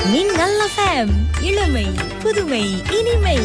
மின்னல் FM இளமை புதுமை இனிமை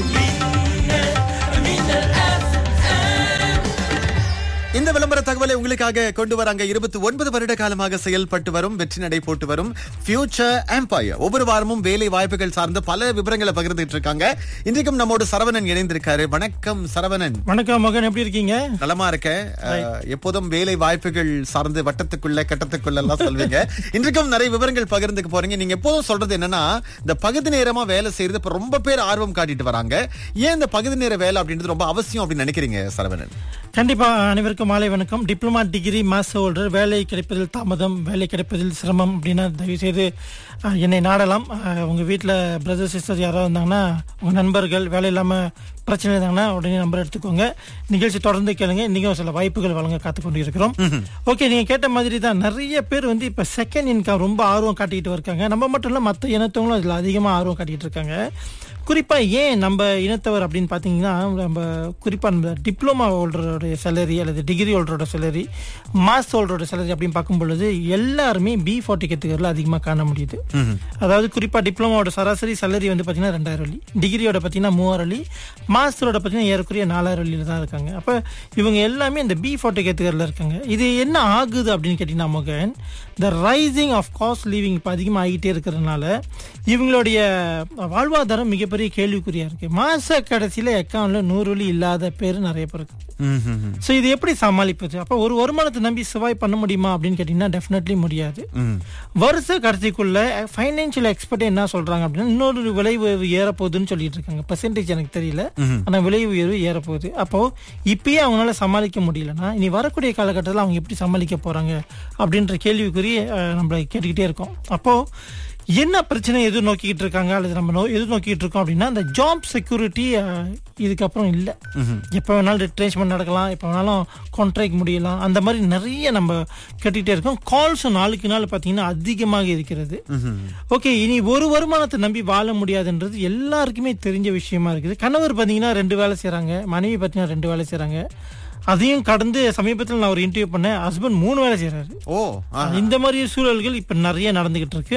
இந்த விளம்பர தகவலை உங்களுக்காக கொண்டு வராங்க இருபத்தி ஒன்பது வருட காலமாக செயல்பட்டு வரும் வெற்றி நடை போட்டு வரும் ஃபியூச்சர் எம்பயர் ஒவ்வொரு வாரமும் வேலை வாய்ப்புகள் சார்ந்த பல விவரங்களை பகிர்ந்துட்டு இருக்காங்க இன்றைக்கும் நம்மோடு சரவணன் இணைந்திருக்காரு வணக்கம் சரவணன் வணக்கம் மகன் எப்படி இருக்கீங்க நலமா இருக்க அஹ், எப்போதும் வேலை வாய்ப்புகள் சார்ந்து வட்டத்துக்குள்ள கட்டத்துக்குள்ள எல்லாம் சொல்வீங்க இன்றைக்கும் நிறைய விவரங்கள் பகிர்ந்துக்க போறீங்க நீங்க எப்போதும் சொல்றது என்னன்னா இந்த பகுதி நேரமா வேலை செய்யறது இப்ப ரொம்ப பேர் ஆர்வம் காட்டிட்டு வராங்க ஏன் இந்த பகுதி நேர வேலை அப்படின்றது ரொம்ப அவசியம் அப்படின்னு நினைக்கிறீங்க சரவணன் கண்டிப்பா அனைவருக்கும் மாலை வணக்கம் டிப்ளமா டிகிரி மாஸ் ஹோல்டர் வேலை கிடைப்பதில் தாமதம் வேலை கிடைப்பதில் சிரமம் அப்படின்னா தயவு செய்து அஹ், என்னை நாடலாம் அஹ், உங்க வீட்டில் பிரதர் சிஸ்டர் யாராவது இருந்தாங்கன்னா உங்க நண்பர்கள் வேலை இல்லாம பிரச்சனை இருந்தாங்கன்னா உடனே நம்பர் எடுத்துக்கோங்க நிகழ்ச்சி தொடர்ந்து கேளுங்க இன்னைக்கும் சில வாய்ப்புகள் வழங்க காத்து கொண்டு இருக்கிறோம் ஓகே நீங்க கேட்ட மாதிரி தான் நிறைய பேர் வந்து இப்ப செகண்ட் இன்கம் ரொம்ப ஆர்வம் காட்டிட்டு இருக்காங்க நம்ம மட்டும் இல்ல மற்ற இனத்தவங்களும் இதுல அதிகமா ஆர்வம் காட்டிட்டு இருக்காங்க குறிப்பா ஏன் நம்ம இனத்தவர் அப்படின்னு பாத்தீங்கன்னா நம்ம குறிப்பா நம்ம டிப்ளமா ஹோல்டரோட சேலரி அல்லது டிகிரி ஹோல்டரோட சேலரி மாஸ் ஹோல்டரோட சேலரி அப்படின்னு பார்க்கும் பொழுது எல்லாருமே பி ஃபார்ட்டி கேத்துக்கரில் அதிகமாக காண முடியுது அதாவது குறிப்பா டிப்ளமாவோட சராசரி சேலரி வந்து பாத்தீங்கன்னா ரெண்டாயிரம் வழி டிகிரியோட பாத்தீங்கன்னா மூவாயிரம் வழி மாஸ்டரோட பாத்தீங்கன்னா ஏறக்குறைய நாலாயிரம் வழியில தான் இருக்காங்க அப்ப இவங்க எல்லாமே இந்த பி ஃபார்ட்டி கேத்துக்கரில் இருக்காங்க இது என்ன ஆகுது அப்படின்னு கேட்டீங்கன்னா மகன் இந்த ரைசிங் ஆஃப் காஸ்ட் லிவிங் இப்போ அதிகமாக ஆகிட்டே இருக்கிறதுனால இவங்களுடைய வாழ்வாதாரம் மிகப்பெரிய கேள்விக்குறியா இருக்கு மாச கடைசியில அக்கௌண்ட்ல நூறு வழி இல்லாத பேர் நிறைய பேர் இருக்கு ஸோ இது எப்படி சமாளிப்பது அப்போ ஒரு வருமானத்தை நம்பி சர்வாய் பண்ண முடியுமா அப்படின்னு கேட்டீங்கன்னா டெஃபினெட்லி முடியாது வருஷ கடைசிக்குள்ள ஃபைனான்சியல் எக்ஸ்பர்ட் என்ன சொல்றாங்க அப்படின்னா இன்னொரு விலை உயர்வு ஏறப்போகுதுன்னு சொல்லிட்டு இருக்காங்க பெர்சன்டேஜ் எனக்கு தெரியல ஆனா விலை உயர்வு ஏறப்போகுது அப்போ இப்பயே அவங்களால சமாளிக்க முடியலன்னா இனி வரக்கூடிய காலகட்டத்தில் அவங்க எப்படி சமாளிக்க போறாங்க அப்படின்ற கேள்விக்குறி அஹ், நம்மள கேட்டுக்கிட்டே இருக்கோம் அப்போ என்ன பிரச்சனை எது நோக்கிட்டு இருக்காங்க அல்லது நம்ம நோ எது நோக்கிட்டு இருக்கோம் அப்படின்னா அந்த ஜாப் செக்யூரிட்டி இதுக்கப்புறம் இல்லை எப்போ வேணாலும் ரிட்ரேஸ்மெண்ட் நடக்கலாம் எப்போ வேணாலும் கான்ட்ராக்ட் முடியலாம் அந்த மாதிரி நிறைய நம்ம கேட்டுக்கிட்டே இருக்கோம் கால்ஸும் நாளுக்கு நாள் பார்த்தீங்கன்னா அதிகமாக இருக்கிறது ஓகே இனி ஒரு வருமானத்தை நம்பி வாழ முடியாதுன்றது எல்லாருக்குமே தெரிஞ்ச விஷயமா இருக்குது கணவர் பார்த்தீங்கன்னா ரெண்டு வேலை செய்கிறாங்க மனைவி பார்த்தீங்கன்னா ரெண்டு வேலை செய்கிறாங்க அதையும் கடந்து சமீபத்தில் நான் ஒரு இன்டர்வியூ பண்ணேன் ஹஸ்பண்ட் மூணு வேலை செய்கிறாரு ஓ ஆ. இந்த மாதிரி சூழல்கள் இப்ப நிறைய நடந்துகிட்டு இருக்கு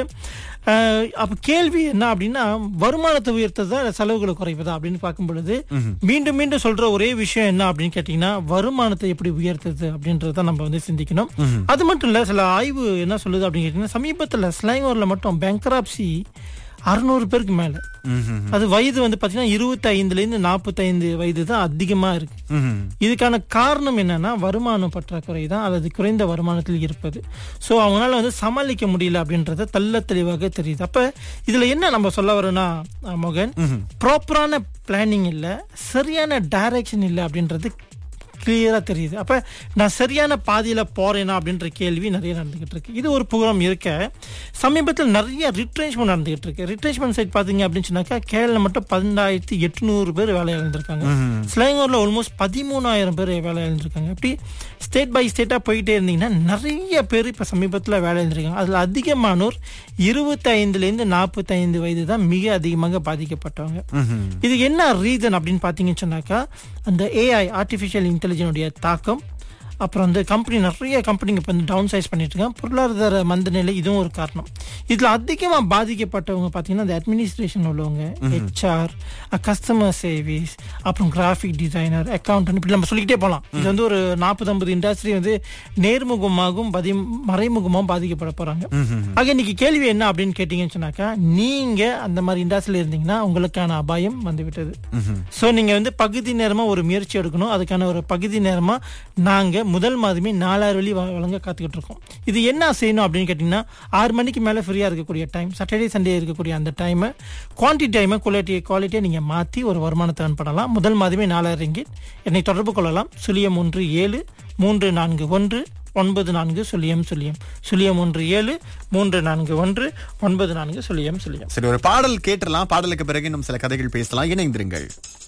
அஹ் அப்ப கேள்வி என்ன அப்படின்னா வருமானத்தை உயர்த்ததா இல்ல செலவுகளை குறைப்பதா அப்படின்னு பார்க்கும் பொழுது மீண்டும் மீண்டும் சொல்ற ஒரே விஷயம் என்ன அப்படின்னு கேட்டீங்கன்னா வருமானத்தை எப்படி உயர்த்துது அப்படின்றத நம்ம வந்து சிந்திக்கணும் அது மட்டும் இல்ல சில ஆய்வு என்ன சொல்லுது அப்படின்னு கேட்டீங்கன்னா சமீபத்துல ஸ்லைங்கூர்ல மட்டும் பேங்க்ராப்சி அறுநூறு பேருக்கு மேல அது வயது வந்து பாத்தீங்கன்னா இருபத்தி ஐந்துல இருந்து நாற்பத்தைந்து வயது தான் அதிகமா இருக்கு ம்ஹும். இதுக்கான காரணம் என்னன்னா வருமானம் பற்றாக்குறை தான் அல்லது குறைந்த வருமானத்தில் இருப்பது ஸோ அவங்களால வந்து சமாளிக்க முடியல அப்படின்றத தெள்ள தெளிவாக தெரியுது அப்ப இதுல என்ன நம்ம சொல்ல வரோம்னா அஹ், மோகன் ப்ராப்பரான பிளானிங் இல்ல சரியான டைரக்ஷன் இல்லை அப்படின்றது கிளியரா தெரியுது அப்ப நான் சரியான பாதையில போறேனா அப்படின்ற கேள்வி நிறைய நடந்துகிட்டு இருக்கு இது ஒரு புறம் இருக்க சமீபத்தில் நிறைய ரிட்ரேஷ்மெண்ட் நடந்துகிட்டு இருக்கு ரிட்ரேஷ்மெண்ட் சைட் பாத்தீங்க அப்படின்னு சொன்னாக்கா கேரள மட்டும் பதினெண்டாயிரத்தி எட்நூறு பேர் வேலை இழந்திருக்காங்க ஸ்லைங்கூர்ல ஆல்மோஸ்ட் பதிமூணாயிரம் பேர் வேலை இழந்திருக்காங்க அப்படி ஸ்டேட் பை ஸ்டேட்டா போயிட்டே இருந்தீங்கன்னா நிறைய பேர் இப்ப சமீபத்துல வேலை இழந்திருக்காங்க அதுல அதிகமானோர் இருபத்தி ஐந்துல இருந்து நாற்பத்தி ஐந்து வயது தான் மிக அதிகமாக பாதிக்கப்பட்டவங்க ம்ஹும். இது என்ன ரீசன் அப்படின்னு பார்த்தீங்கன்னு சொன்னாக்கா அந்த ஏஐ ஆர்டிஃபிஷியல் இன்டெலிஜென்ஸுடைய தாக்கம் அப்புறம் வந்து கம்பெனி நிறைய கம்பெனிங்க இப்போ வந்து டவுன் சைஸ் பண்ணிட்டு இருக்காங்க பொருளாதார மந்தநிலை இதுவும் ஒரு காரணம் இதில் அதிகமாக பாதிக்கப்பட்டவங்க பார்த்தீங்கன்னா இந்த அட்மினிஸ்ட்ரேஷன் உள்ளவங்க ஹெச்ஆர் கஸ்டமர் சர்வீஸ் அப்புறம் கிராஃபிக் டிசைனர் அக்கௌண்டன்ட் இப்படி நம்ம சொல்லிக்கிட்டே போகலாம் இது வந்து ஒரு நாற்பது ஐம்பது இண்டஸ்ட்ரி வந்து நேர்முகமாகவும் பதி மறைமுகமாகவும் பாதிக்கப்பட போகிறாங்க ஆக இன்னைக்கு கேள்வி என்ன அப்படின்னு கேட்டீங்கன்னு சொன்னாக்கா நீங்க அந்த மாதிரி இண்டஸ்ட்ரியில் இருந்தீங்கன்னா உங்களுக்கான அபாயம் வந்து விட்டது சோ நீங்க வந்து பகுதி நேரமா ஒரு முயற்சி எடுக்கணும் அதுக்கான ஒரு பகுதி நேரமா நாங்க முதல் மாதமே நாலாயிரம் வழி வ- வழங்க காத்துக்கிட்டு இருக்கோம் இது என்ன செய்யணும் அப்படின்னு கேட்டீங்கன்னா ஆறு மணிக்கு மேல ஃப்ரீயா இருக்கக்கூடிய டைம் சாட்டர்டே சண்டே இருக்கக்கூடிய அந்த டைமை குவான்டிட்டி டைமை குவாலிட்டி குவாலிட்டியை நீங்க மாத்தி ஒரு வருமானத்தை earn பண்ணலாம் முதல் மாதமே நாலாயிரம் ரிங்கிட் என்னை தொடர்பு கொள்ளலாம் சுழியம் ஒன்று ஏழு மூன்று நான்கு ஒன்று ஒன்பது நான்கு சுழியம் சுழியம் சுழியம் ஒன்று ஏழு மூன்று நான்கு ஒன்று ஒன்பது நான்கு சுழியம் சுழியம் சரி ஒரு பாடல் கேட்டுறலாம் பாடலுக்கு பிறகு இன்னும் சில கதைகள் பேசலாம் இணைந்திருங்கள்